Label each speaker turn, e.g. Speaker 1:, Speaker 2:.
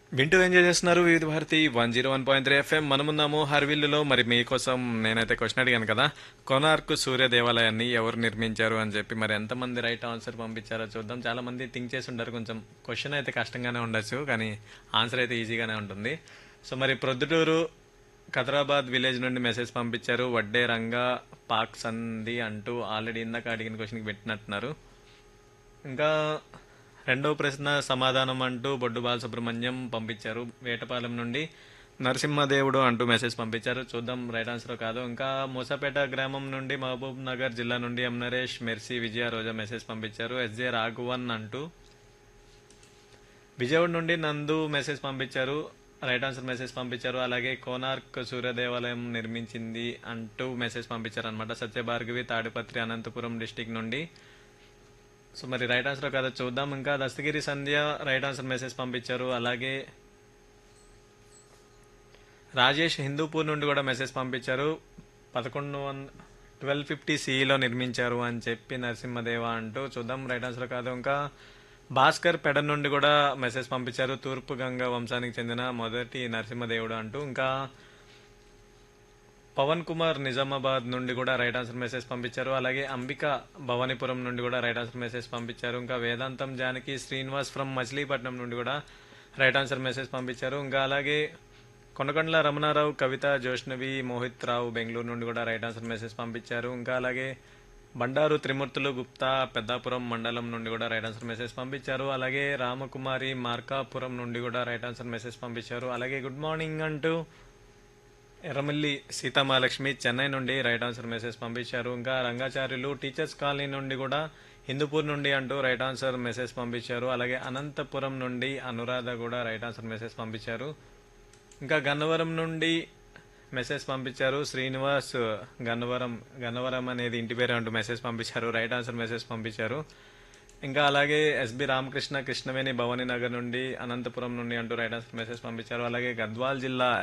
Speaker 1: వింటూ ఎంజాయ్ చేస్తున్నారు Vividh Bharati one zero one point three FM మనమున్నాము హర్విల్లులో మరి మీకోసం నేనైతే క్వశ్చన్ అడిగాను కదా కొనార్క్ సూర్య దేవాలయాన్ని ఎవరు నిర్మించారు అని చెప్పి మరి ఎంతమంది రైట్ ఆన్సర్ పంపించారో చూద్దాం చాలా మంది థింక్ చేసి ఉంటారు కొంచెం క్వశ్చన్ అయితే కష్టంగానే ఉండొచ్చు కానీ ఆన్సర్ అయితే ఈజీగానే ఉంటుంది సో మరి ప్రొద్దుటూరు ఖతరాబాద్ విలేజ్ నుండి మెసేజ్ పంపించారు వడ్డే రంగా పాక్ సంధి అంటూ ఆల్రెడీ ఇందాక అడిగిన క్వశ్చన్కి పెట్టినట్టున్నారు ఇంకా రెండవ ప్రశ్న సమాధానం అంటూ బొడ్డు బాలసుబ్రహ్మణ్యం పంపించారు వేటపాలెం నుండి నరసింహదేవుడు అంటూ మెసేజ్ పంపించారు చూద్దాం రైట్ ఆన్సర్ కాదు ఇంకా మూసాపేట గ్రామం నుండి మహబూబ్ నగర్ జిల్లా నుండి ఎం నరేష్ మెర్సీ విజయ రోజా మెసేజ్ పంపించారు ఎస్జే రాఘవన్ అంటూ విజయవాడ నుండి నందు మెసేజ్ పంపించారు రైట్ ఆన్సర్ మెసేజ్ పంపించారు అలాగే కోనార్క్ సూర్య దేవాలయం నిర్మించింది అంటూ మెసేజ్ పంపించారు అనమాట సత్యభార్గవి తాడిపత్రి అనంతపురం డిస్టిక్ నుండి సో మరి రైట్ ఆన్సర్ కదా చూద్దాం ఇంకా Dastagiri Sandhya right answer message పంపించారు అలాగే రాజేష్ హిందూపూర్ నుండి కూడా మెసేజ్ పంపించారు పదకొండు వంద ట్వెల్వ్ ఫిఫ్టీ సిఈలో నిర్మించారు అని చెప్పి నరసింహదేవ అంటూ చూద్దాం రైట్ ఆన్సర్ కాదు ఇంకా భాస్కర్ పెడ నుండి కూడా మెసేజ్ పంపించారు తూర్పు గంగ వంశానికి చెందిన మొదటి నరసింహదేవుడు అంటూ ఇంకా పవన్ కుమార్ నిజామాబాద్ నుండి కూడా రైట్ ఆన్సర్ మెసేజ్ పంపించారు అలాగే అంబిక భవానీపురం నుండి కూడా రైట్ ఆన్సర్ మెసేజ్ పంపించారు ఇంకా వేదాంతం జానకి శ్రీనివాస్ ఫ్రమ్ మచిలీపట్నం నుండి కూడా రైట్ ఆన్సర్ మెసేజ్ పంపించారు ఇంకా అలాగే కొనకొండల రమణారావు కవిత జోష్నవి మోహిత్ రావు బెంగళూరు నుండి కూడా రైట్ ఆన్సర్ మెసేజ్ పంపించారు ఇంకా అలాగే బండారు త్రిమూర్తులు గుప్తా పెద్దాపురం మండలం నుండి కూడా రైట్ ఆన్సర్ మెసేజ్ పంపించారు అలాగే రామకుమారి మార్కాపురం నుండి కూడా రైట్ ఆన్సర్ మెసేజ్ పంపించారు అలాగే గుడ్ మార్నింగ్ అంటూ ఎర్రమల్లి సీతామహాలక్ష్మి చెన్నై నుండి రైట్ ఆన్సర్ మెసేజ్ పంపించారు ఇంకా రంగాచార్యులు టీచర్స్ కాలనీ నుండి కూడా హిందూపూర్ నుండి అంటూ రైట్ ఆన్సర్ మెసేజ్ పంపించారు అలాగే అనంతపురం నుండి అనురాధ కూడా రైట్ ఆన్సర్ మెసేజ్ పంపించారు ఇంకా గన్నవరం నుండి మెసేజ్ పంపించారు శ్రీనివాస్ గన్నవరం గన్నవరం అనేది ఇంటి పేరు అంటూ మెసేజ్ పంపించారు రైట్ ఆన్సర్ మెసేజ్ పంపించారు ఇంకా అలాగే ఎస్బి రామకృష్ణ కృష్ణవేణి భవానీ నగర్ నుండి అనంతపురం నుండి అంటూ రైట్ ఆన్సర్ మెసేజ్ పంపించారు అలాగే గద్వాల్ జిల్లా